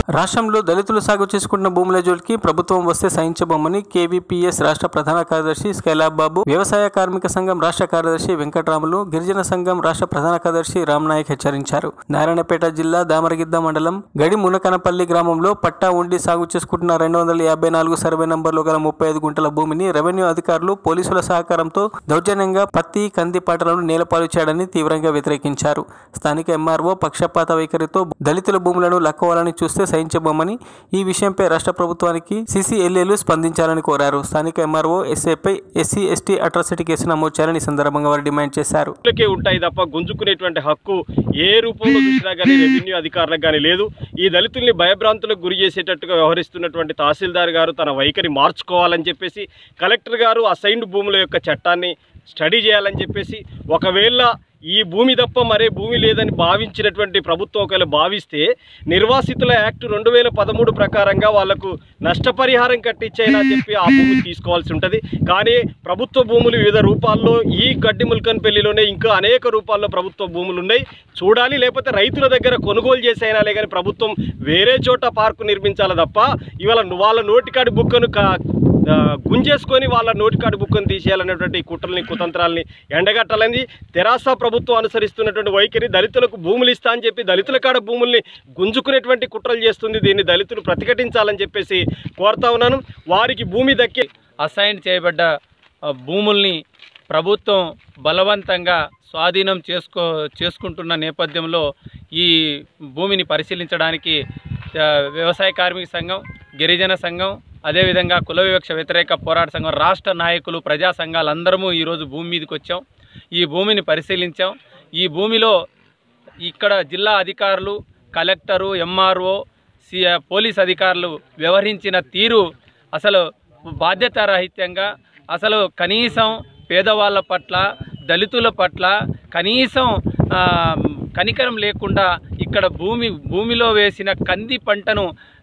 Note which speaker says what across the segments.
Speaker 1: రాష్ట్రంలో దళితులు సాగు చేసుకుంటున్న భూముల జోలికి ప్రభుత్వం వస్తే సహించబోమని కేవీపీఎస్ రాష్ట్ర ప్రధాన కార్యదర్శి స్కైలాబ్ బాబు వ్యవసాయ కార్మిక సంఘం రాష్ట్ర కార్యదర్శి వెంకటరాములు గిరిజన సంఘం రాష్ట్ర ప్రధాన కార్యదర్శి రామ్నాయక్ హెచ్చరించారు నారాయణపేట జిల్లా దామరగిద్ద మండలం గడి మునకనపల్లి గ్రామంలో పట్టా ఉండి సాగు చేసుకుంటున్న రెండు వందల యాభై నాలుగు సర్వే నంబర్లో గల ముప్పై ఐదు గుంటల భూమిని రెవెన్యూ అధికారులు పోలీసుల సహకారంతో దౌర్జన్యంగా పత్తి కంది పంటలను నేలపాలు చేయడాన్ని తీవ్రంగా వ్యతిరేకించారు స్థానిక ఎంఆర్ఓ పక్షపాత వైఖరితో దళితుల భూములను లక్కోవాలని చూస్తే సహించబోమని ఈ విషయంపై రాష్ట్ర ప్రభుత్వానికి సీసీఎల్ఏలు స్పందించాలని కోరారు స్థానిక ఎంఆర్ఓ ఎస్ఏపై ఎస్సీ ఎస్టీ అట్రాసిటీ కేసు నమోదు చేయాలని ఈ సందర్భంగా వారు డిమాండ్ చేశారు
Speaker 2: కే ఉంటాయి తప్ప గుంజుకునేటువంటి హక్కు ఏ రూపంలో చూసినా కానీ రెవెన్యూ అధికారులకు కానీ లేదు ఈ దళితుల్ని భయభ్రాంతులకు గురి చేసేటట్టుగా వ్యవహరిస్తున్నటువంటి తహసీల్దార్ గారు తన వైఖరి మార్చుకోవాలని చెప్పేసి కలెక్టర్ గారు అసైన్డ్ భూముల యొక్క చట్టాన్ని స్టడీ చేయాలని చెప్పేసి ఒకవేళ ఈ భూమి తప్ప మరే భూమి లేదని భావించినటువంటి ప్రభుత్వం ఒకవేళ భావిస్తే నిర్వాసితుల యాక్ట్ రెండు వేల పదమూడు ప్రకారంగా వాళ్లకు నష్టపరిహారం కట్టించైనా చెప్పి ఆ భూమి తీసుకోవాల్సి ఉంటుంది కానీ ప్రభుత్వ భూములు వివిధ రూపాల్లో ఈ గడ్డి ముల్కన్ పెళ్లిలోనే ఇంకా అనేక రూపాల్లో ప్రభుత్వ భూములు ఉన్నాయి చూడాలి లేకపోతే రైతుల దగ్గర కొనుగోలు చేసైనాలే కానీ ప్రభుత్వం వేరే చోట పార్కు నిర్మించాలి తప్ప ఇవాళ వాళ్ళ నోటికాడి బుక్కను కా ఆ, గుంజేసుకొని వాళ్ళ నోటికాడి బుక్కను తీసేయాలనేటువంటి కుట్రల్ని కుతంత్రాలని ఎండగట్టాలని తెరాస ప్రభుత్వం అనుసరిస్తున్నటువంటి వైఖరి దళితులకు భూములు ఇస్తా అని చెప్పి దళితుల కాడ భూముల్ని గుంజుకునేటువంటి కుట్రలు చేస్తుంది దీన్ని దళితులు ప్రతిఘటించాలని చెప్పేసి కోరుతా ఉన్నాను వారికి భూమి దక్కే
Speaker 3: అసైన్ చేయబడ్డ ఆ, భూముల్ని ప్రభుత్వం బలవంతంగా స్వాధీనం చేసుకో చేసుకుంటున్న నేపథ్యంలో ఈ భూమిని పరిశీలించడానికి ఆ, వ్యవసాయ కార్మిక సంఘం గిరిజన సంఘం అదేవిధంగా కుల వివక్ష వ్యతిరేక పోరాట సంఘం రాష్ట్ర నాయకులు ప్రజా సంఘాలందరము ఈరోజు భూమి మీదకి వచ్చాం ఈ భూమిని పరిశీలించాం ఈ భూమిలో ఇక్కడ జిల్లా అధికారులు కలెక్టరు ఎంఆర్ఓ సి పోలీస్ అధికారులు వ్యవహరించిన తీరు అసలు బాధ్యతారాహిత్యంగా అసలు కనీసం పేదవాళ్ళ పట్ల దళితుల పట్ల కనీసం ఆ, కనికరం లేకుండా ఇక్కడ భూమి భూమిలో వేసిన కంది పంటను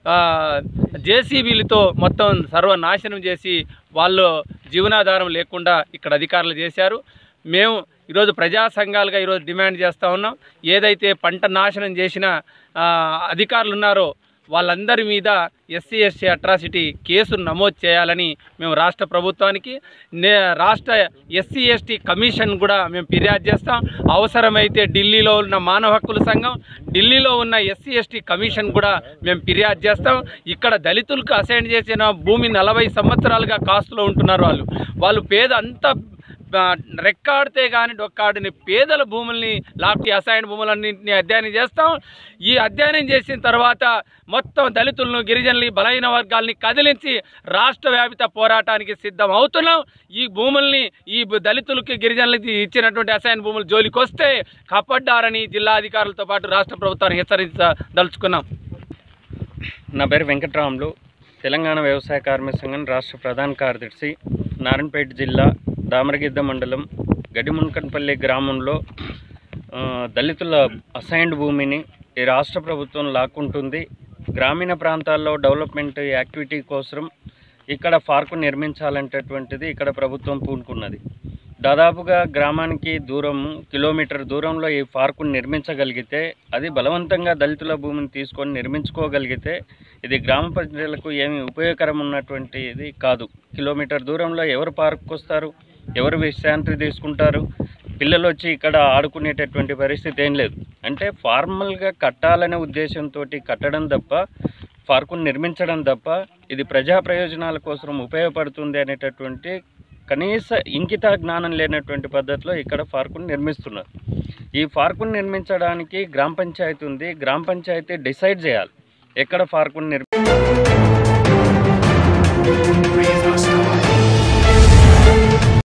Speaker 3: జేసీబీలతో మొత్తం సర్వనాశనం చేసి వాళ్ళు జీవనాధారం లేకుండా ఇక్కడ అధికారులు చేశారు మేము ఈరోజు ప్రజా సంఘాలుగా ఈరోజు డిమాండ్ చేస్తూ ఉన్నాం ఏదైతే పంట నాశనం చేసిన ఆ, అధికారులు ఉన్నారో వాళ్ళందరి మీద ఎస్సీ ఎస్టీ అట్రాసిటీ కేసు నమోదు చేయాలని మేము రాష్ట్ర ప్రభుత్వానికి నే రాష్ట్ర ఎస్సీ ఎస్టీ కమిషన్ కూడా మేము ఫిర్యాదు చేస్తాం అవసరమైతే ఢిల్లీలో ఉన్న మానవ హక్కుల సంఘం ఢిల్లీలో ఉన్న ఎస్సీ ఎస్టీ కమిషన్ కూడా మేము ఫిర్యాదు చేస్తాం ఇక్కడ దళితులకు అసైన్ చేసిన భూమి నలభై సంవత్సరాలుగా కాస్తులో ఉంటున్నారు వాళ్ళు వాళ్ళు పేద అంత ఆ, రెక్కాడితే కానీ డొక్కాడిని పేదల భూముల్ని లాక్కి అసైన్ భూములన్నింటినీ అధ్యయనం చేస్తాం ఈ అధ్యయనం చేసిన తర్వాత మొత్తం దళితులను గిరిజనులు బలహీన వర్గాల్ని కదిలించి రాష్ట్ర వ్యాపిత పోరాటానికి సిద్ధం అవుతున్నాం ఈ భూముల్ని ఈ బ- దళితులకి గిరిజనులకి ఇచ్చినటువంటి అసైన్ భూములు జోలికి వస్తే కప్పడ్డారని జిల్లా అధికారులతో పాటు రాష్ట్ర ప్రభుత్వాన్ని హెచ్చరించదలుచుకున్నాం
Speaker 4: నా పేరు వెంకట్రాములు తెలంగాణ వ్యవసాయ కార్మిక సంఘం రాష్ట్ర ప్రధాన కార్యదర్శి నారాయణపేట జిల్లా దామరగిద్ద మండలం గడిమున్కన్పల్లి గ్రామంలో ఆ, దళితుల అసైన్డ్ భూమిని ఈ రాష్ట్ర ప్రభుత్వం లాక్కుంటుంది గ్రామీణ ప్రాంతాల్లో డెవలప్మెంట్ యాక్టివిటీ కోసం ఇక్కడ పార్కు నిర్మించాలంటటువంటిది ఇక్కడ ప్రభుత్వం పూనుకున్నది దాదాపుగా గ్రామానికి దూరం కిలోమీటర్ దూరంలో ఈ పార్కును నిర్మించగలిగితే అది బలవంతంగా దళితుల భూమిని తీసుకొని నిర్మించుకోగలిగితే ఇది గ్రామ ప్రజలకు ఏమి ఉపయోగకరం ఉన్నటువంటిది కాదు కిలోమీటర్ దూరంలో ఎవరు పార్కుకు వస్తారు ఎవరు విశ్రాంతి తీసుకుంటారు పిల్లలు వచ్చి ఇక్కడ ఆడుకునేటటువంటి పరిస్థితి ఏం లేదు అంటే ఫార్మల్గా కట్టాలనే ఉద్దేశంతో కట్టడం తప్ప పార్కును నిర్మించడం తప్ప ఇది ప్రజా ప్రయోజనాల కోసం ఉపయోగపడుతుంది అనేటటువంటి కనీస ఇంకిత జ్ఞానం లేనటువంటి పద్ధతిలో ఇక్కడ పార్కును నిర్మిస్తున్నారు ఈ పార్కును నిర్మించడానికి గ్రామ పంచాయతీ ఉంది గ్రామ పంచాయతీ డిసైడ్ చేయాలి ఎక్కడ పార్కును నిర్మి